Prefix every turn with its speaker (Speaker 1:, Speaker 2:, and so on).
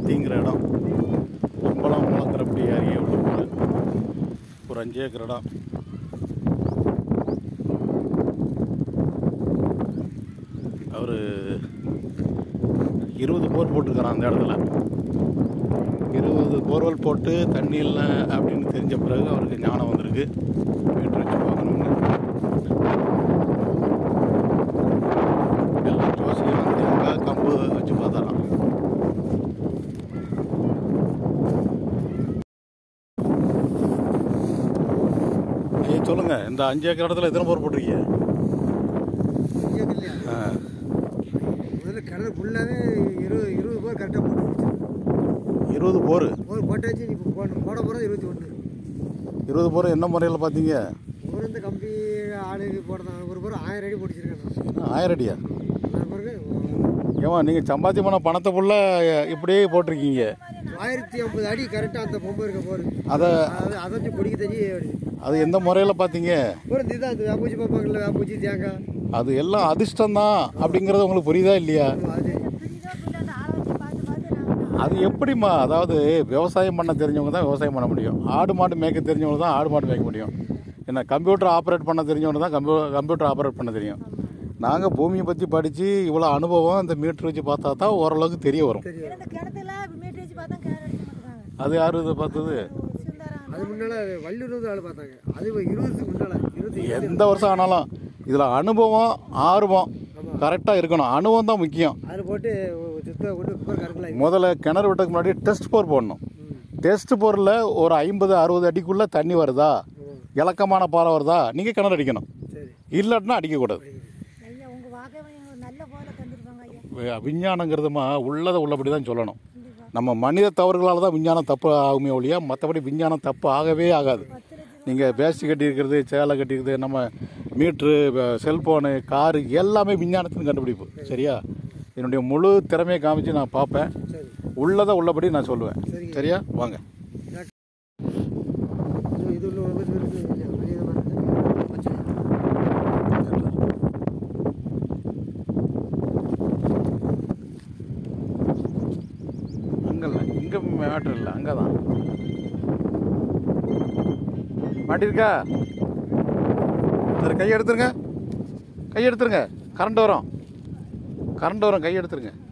Speaker 1: பருத்திங்கிற இடம் கும்பலம் முளத்திரப்படி அருகே உள்ள ஊர் ஒரு அஞ்சு ஏக்கர் இடம் அவர் இருபது போர் போட்டிருக்காராம் அந்த இடத்துல இருபது போர்வெல் போட்டு தண்ணி இல்லை அப்படின்னு தெரிஞ்ச பிறகு அவருக்கு ஞானம் வந்திருக்கு மீட்டர் வச்சு பார்க்கணும்னு எல்லா ஜோசியும் வந்து அங்கே கம்பு வச்சு பார்த்தாராம் ஐயா சொல்லுங்க இந்த அஞ்சு ஏக்கர் இடத்துல எத்தனை போர் போட்டிருக்கீங்க
Speaker 2: இயக்கம் இல்லையா
Speaker 1: ஆ,
Speaker 2: முதல்ல கிணறு ஃபுல்லாகவே இருபது இருபது போர் கரெக்டாக போட்டு முடிச்சிருக்கோம்.
Speaker 1: இருபது போர்
Speaker 2: போர் போட்டாச்சு இப்போ போட போட போகிறது இருபத்தி ஒன்று
Speaker 1: இருபது போர் என்ன முறையில் பார்த்தீங்க
Speaker 2: ஒரு இந்த கம்பி ஆளுக்கு போடுறதாங்க ஒரு போர் ஆயிரம் அடி பிடிச்சிருக்கேன்
Speaker 1: ஆயிரம் அடியா
Speaker 2: நான் பிறகு
Speaker 1: ஏமா நீங்கள் சம்பாத்தியம் பண்ண பணத்தை ஃபுல்லாக இப்படியே போட்டிருக்கீங்க
Speaker 2: ஆயிரத்தி ஐம்பது அடி கரெக்டாக அந்த பொம்பை இருக்க போர்
Speaker 1: அதை
Speaker 2: அது அதை வச்சு பொடிக்க தண்ணி
Speaker 1: அது எந்த முறையில் பார்த்தீங்க
Speaker 2: ஒரு இதுதான் இந்த வேப்பூச்சி பார்ப்பாங்கல்ல வேப்பூச்சி தேங்காய்
Speaker 1: அது எல்லாம் அதிர்ஷ்டம் தான் அப்படிங்கிறது உங்களுக்கு புரியுதா இல்லையா
Speaker 2: அது
Speaker 1: அது எப்படிம்மா அதாவது விவசாயம் பண்ண தெரிஞ்சவங்க தான் விவசாயம் பண்ண முடியும் ஆடு மாடு மேய்க்க தெரிஞ்சவங்க தான் ஆடு மாடு மேய்க்க முடியும் என்ன கம்ப்யூட்டர் ஆப்ரேட் பண்ண தெரிஞ்சவங்க தான் கம்ப்யூ கம்ப்யூட்டர் ஆப்ரேட் பண்ண தெரியும் நாங்கள் பூமியை பற்றி படித்து இவ்வளோ அனுபவம் இந்த மீட்டர் வச்சு பார்த்தா தான் ஓரளவுக்கு தெரிய வரும்
Speaker 2: தெரியும்
Speaker 3: இந்த கிணத்துல மீட்டர் வச்சு பார்த்தா கேர் அடிக்க மாட்டாங்க
Speaker 1: அது யார் இது பார்த்தது
Speaker 3: சுந்தரம்
Speaker 2: அது முன்னால் வள்ளியூர் வந்து ஆள் பார்த்தாங்க அது இப்போ இருபதுக்கு முன்னால் இருபத்தி
Speaker 1: எந்த வருஷம் ஆனாலும் இதில் அனுபவம் ஆர்வம் கரெக்டாக இருக்கணும் அனுபவம் தான் முக்கியம்
Speaker 2: அதில் போட்டு சுத்த கொண்டு குப்பர் கரெக்டாக
Speaker 1: முதல்ல கிணறு விட்டதுக்கு முன்னாடி டெஸ்ட் போர் போடணும் டெஸ்ட் போரில் ஒரு ஐம்பது அறுபது அடிக்குள்ளே தண்ணி வருதா இலக்கமான பாறை வருதா நீங்கள் கிணறு அடிக்கணும்
Speaker 2: சரி
Speaker 1: இல்லாட்டினா அடிக்கக்கூடாது
Speaker 3: ஐயா உங்க வாக்கை எங்களுக்கு நல்ல போல தந்துருப்பாங்க ஐயா
Speaker 1: வி- விஞ்ஞானங்கிறதுமா உள்ளதை உள்ளபடி தான் சொல்லணும் நம்ம மனித தவறுகளால் தான் விஞ்ஞானம் தப்பு ஆகுமே ஒழிய மற்றபடி விஞ்ஞானம் தப்பு ஆகவே ஆகாது நீங்கள் வேஷ்டி கட்டியிருக்கிறது சேலை கட்டியிருக்கிறது நம்ம மீட்ரு செல்ஃபோனு காரு எல்லாமே விஞ்ஞானத்தின் கண்டுபிடிப்பு சரியா என்னுடைய முழு திறமையை காமிச்சு நான் பார்ப்பேன்
Speaker 2: சரி
Speaker 1: உள்ளதை உள்ளபடி நான் சொல்லுவேன்
Speaker 2: சரிங்க.
Speaker 1: சரியா வாங்க
Speaker 2: இது- இது உள்ள ஒரு பஸ் இருக்கு இல்லையா? வெளியே தான் வருது. பச்சை.
Speaker 1: அங்கே இல்லை இங்கே மேட்ரு இல்லை அங்கே தான் மாட்டிருக்கா சரி கை எடுத்துருங்க கை எடுத்துருங்க கரண்ட் வரும் கரண்ட் வரும் கை எடுத்துருங்க